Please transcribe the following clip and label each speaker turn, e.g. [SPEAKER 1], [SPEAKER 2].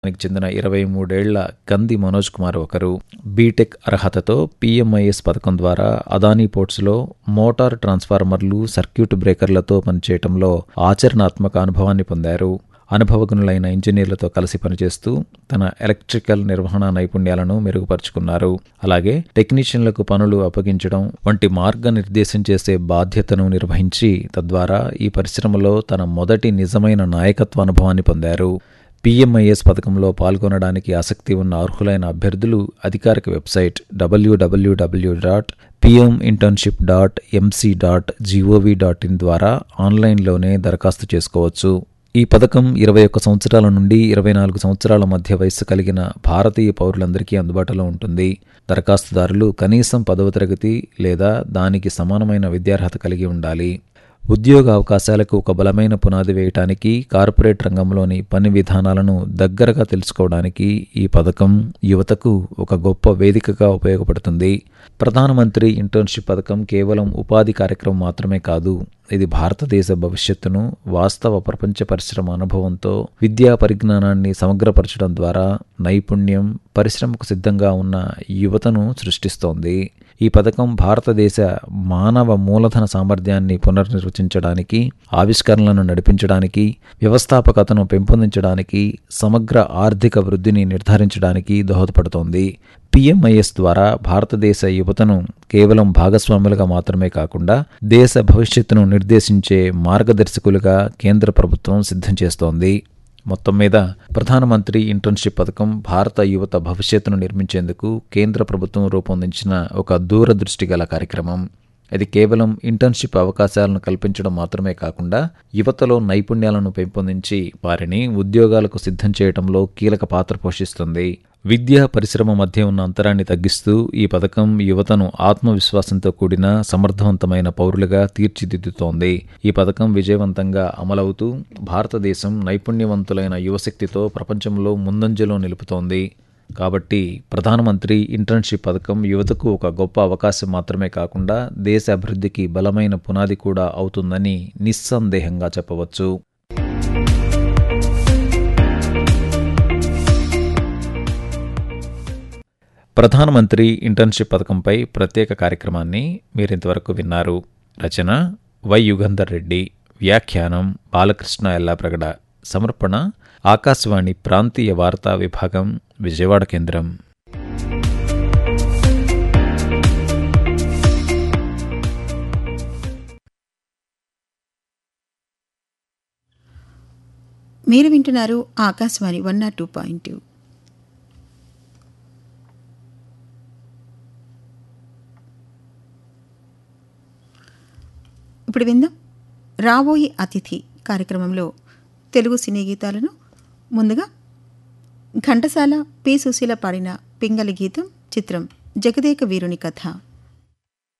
[SPEAKER 1] దానికి చెందిన ఇరవై మూడేళ్ల కంది మనోజ్ కుమార్ ఒకరు బీటెక్ అర్హతతో పీఎంఐఎస్ పథకం ద్వారా అదానీ పోర్ట్స్లో మోటార్ ట్రాన్స్ఫార్మర్లు సర్క్యూట్ బ్రేకర్లతో పనిచేయటంలో ఆచరణాత్మక అనుభవాన్ని పొందారు అనుభవజ్ఞులైన ఇంజనీర్లతో కలిసి పనిచేస్తూ తన ఎలక్ట్రికల్ నిర్వహణ నైపుణ్యాలను మెరుగుపరుచుకున్నారు అలాగే టెక్నీషియన్లకు పనులు అప్పగించడం వంటి మార్గనిర్దేశం చేసే బాధ్యతను నిర్వహించి తద్వారా ఈ పరిశ్రమలో తన మొదటి నిజమైన నాయకత్వ అనుభవాన్ని పొందారు పీఎంఐఎస్ పథకంలో పాల్గొనడానికి ఆసక్తి ఉన్న అర్హులైన అభ్యర్థులు అధికారిక website WWW dot PM internship dot MC dot G O V dot in ద్వారా ఆన్లైన్లోనే దరఖాస్తు చేసుకోవచ్చు ఈ పథకం ఇరవై ఒక్క సంవత్సరాల నుండి ఇరవై నాలుగు సంవత్సరాల మధ్య వయస్సు కలిగిన భారతీయ పౌరులందరికీ అందుబాటులో ఉంటుంది దరఖాస్తుదారులు కనీసం పదవ తరగతి లేదా దానికి సమానమైన విద్యార్హత కలిగి ఉండాలి ఉద్యోగ అవకాశాలకు ఒక బలమైన పునాది వేయటానికి కార్పొరేట్ రంగంలోని పని విధానాలను దగ్గరగా తెలుసుకోవడానికి ఈ పథకం యువతకు ఒక గొప్ప వేదికగా ఉపయోగపడుతుంది ప్రధానమంత్రి ఇంటర్న్షిప్ పథకం కేవలం ఉపాధి కార్యక్రమం మాత్రమే కాదు ఇది భారతదేశ భవిష్యత్తును వాస్తవ ప్రపంచ పరిశ్రమ అనుభవంతో విద్యా పరిజ్ఞానాన్ని సమగ్రపరచడం ద్వారా నైపుణ్యం పరిశ్రమకు సిద్ధంగా ఉన్న యువతను సృష్టిస్తోంది ఈ పథకం భారతదేశ మానవ మూలధన సామర్థ్యాన్ని పునర్నిర్వచించడానికి ఆవిష్కరణలను నడిపించడానికి వ్యవస్థాపకతను పెంపొందించడానికి సమగ్ర ఆర్థిక వృద్ధిని నిర్ధారించడానికి దోహదపడుతోంది పిఎంఐఎస్ ద్వారా భారతదేశ యువతను కేవలం భాగస్వాములుగా మాత్రమే కాకుండా దేశ భవిష్యత్తును నిర్దేశించే మార్గదర్శకులుగా కేంద్ర ప్రభుత్వం సిద్ధం చేస్తోంది మొత్తం మీద ప్రధానమంత్రి ఇంటర్న్షిప్ పథకం భారత యువత భవిష్యత్తును నిర్మించేందుకు కేంద్ర ప్రభుత్వం రూపొందించిన ఒక దూరదృష్టి గల కార్యక్రమం ఇది కేవలం ఇంటర్న్షిప్ అవకాశాలను కల్పించడం మాత్రమే కాకుండా యువతలో నైపుణ్యాలను పెంపొందించి వారిని ఉద్యోగాలకు సిద్ధం చేయడంలో కీలక పాత్ర పోషిస్తుంది విద్యా పరిశ్రమ మధ్య ఉన్న అంతరాన్ని తగ్గిస్తూ ఈ పథకం యువతను ఆత్మవిశ్వాసంతో కూడిన సమర్థవంతమైన పౌరులుగా తీర్చిదిద్దుతోంది ఈ పథకం విజయవంతంగా అమలవుతూ భారతదేశం నైపుణ్యవంతులైన యువశక్తితో ప్రపంచంలో ముందంజలో నిలుపుతోంది కాబట్టి ప్రధానమంత్రి ఇంటర్న్షిప్ పథకం యువతకు ఒక గొప్ప అవకాశం మాత్రమే కాకుండా దేశ అభివృద్ధికి బలమైన పునాది కూడా అవుతుందని నిస్సందేహంగా చెప్పవచ్చు ప్రధానమంత్రి ఇంటర్న్షిప్ పథకంపై ప్రత్యేక కార్యక్రమాన్ని మీరింతవరకు విన్నారు రచన వై యుగంధర్ రెడ్డి వ్యాఖ్యానం బాలకృష్ణ ఎల్లాప్రగడ సమర్పణ ఆకాశవాణి ప్రాంతీయ వార్తా విభాగం విజయవాడ కేంద్రం
[SPEAKER 2] మీరు వింటున్నారు Akashvani one nought two point two ఇప్పుడు విందాం రాబోయే అతిథి కార్యక్రమంలో తెలుగు సినీ గీతాలను ముందుగా ఘంటసాల పి సుశీల పాడిన పింగళి గీతం చిత్రం జగదేక వీరుని కథ